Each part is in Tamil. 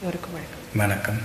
இவருக்கு வணக்கம் வணக்கம்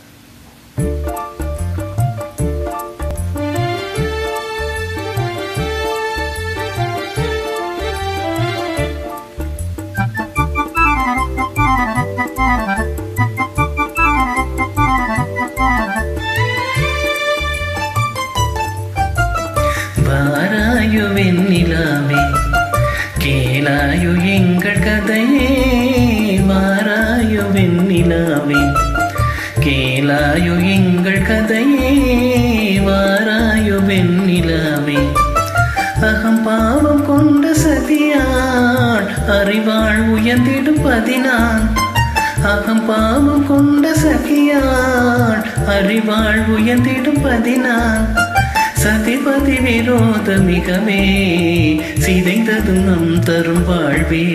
வாராயு வெண்ணிலாவே கேளாயு எங்கள் கதையே வாராயு வெண்ணிலாவே கேளாயு எங்கள் கதையே வாராயு வெண்ணிலாவே அகம் பாவம் கொண்ட சதியாள் அறிவாள் உயர்ந்திடும் பதினான் அகம் பாவம் கொண்ட சகியாள் அறிவாள் உயர்ந்திடும் பதினான் சதிபதி விரோத மிகவே சிதைந்தது நம் தரும் வாழ்வே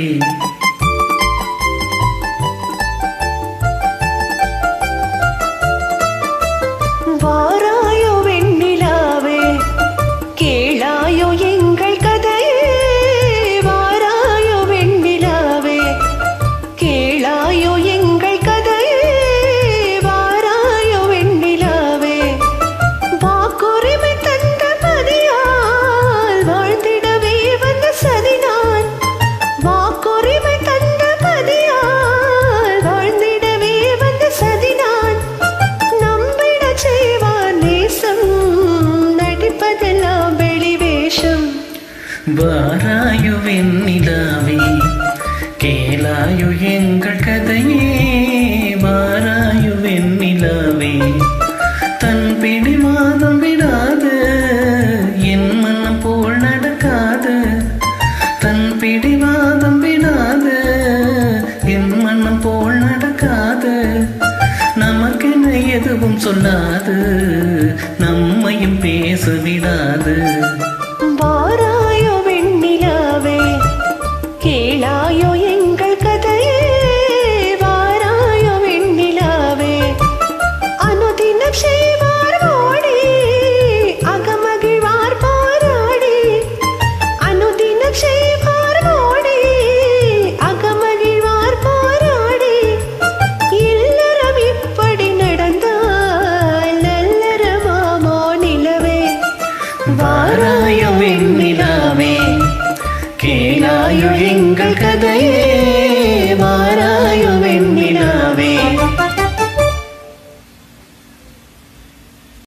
வாராயோ வெண்ணிலாவே கேளாயோ எங்கள் கதையே வாராயோ வெண்ணிலாவே கேளாயோ எங்கள் கதையே வாராயோ வெண்ணிலாவே வாக்குரிமை தந்த பதியால் வாழ்ந்திடவே வந்த சதினான் வாக்குரிமை தந்த பதியால் வாழ்ந்திடவே வந்த சதினான் நம்பிடச் செய்வான் நேசம் நடிப்பதெல்லாம் வெளிவேஷம் வாராயு வெண்ணிலாவே கேளாயு எங்கள் கதையே வாராயு வெண்ணிலாவே தன் பிடி மாதம் விடாது என் மனம் போல் நடக்காது தன் பிடிவாதம் விடாது என் மனம் போல் நடக்காது நமக்கென எதுவும் சொல்லாது நம்மையும் பேச விடாது வாராயோ வெண்ணிலாவே கேளாயோ எங்கள் கதையே வாராயோ வெண்ணிலாவே அனுதினம் செய்வார் ஓடி அகமகிழ்வார் பாராடி அனுதினம் செய்வார் ஓடி அகமகிழ்வார் பாராடி இல்லறம் இப்படி நடந்தால் நல்லறமாமோ நிலவே வாராய வெண்ணிலாவே கேளாயு எங்கள் கதையே வாராய வெண்ணிலாவே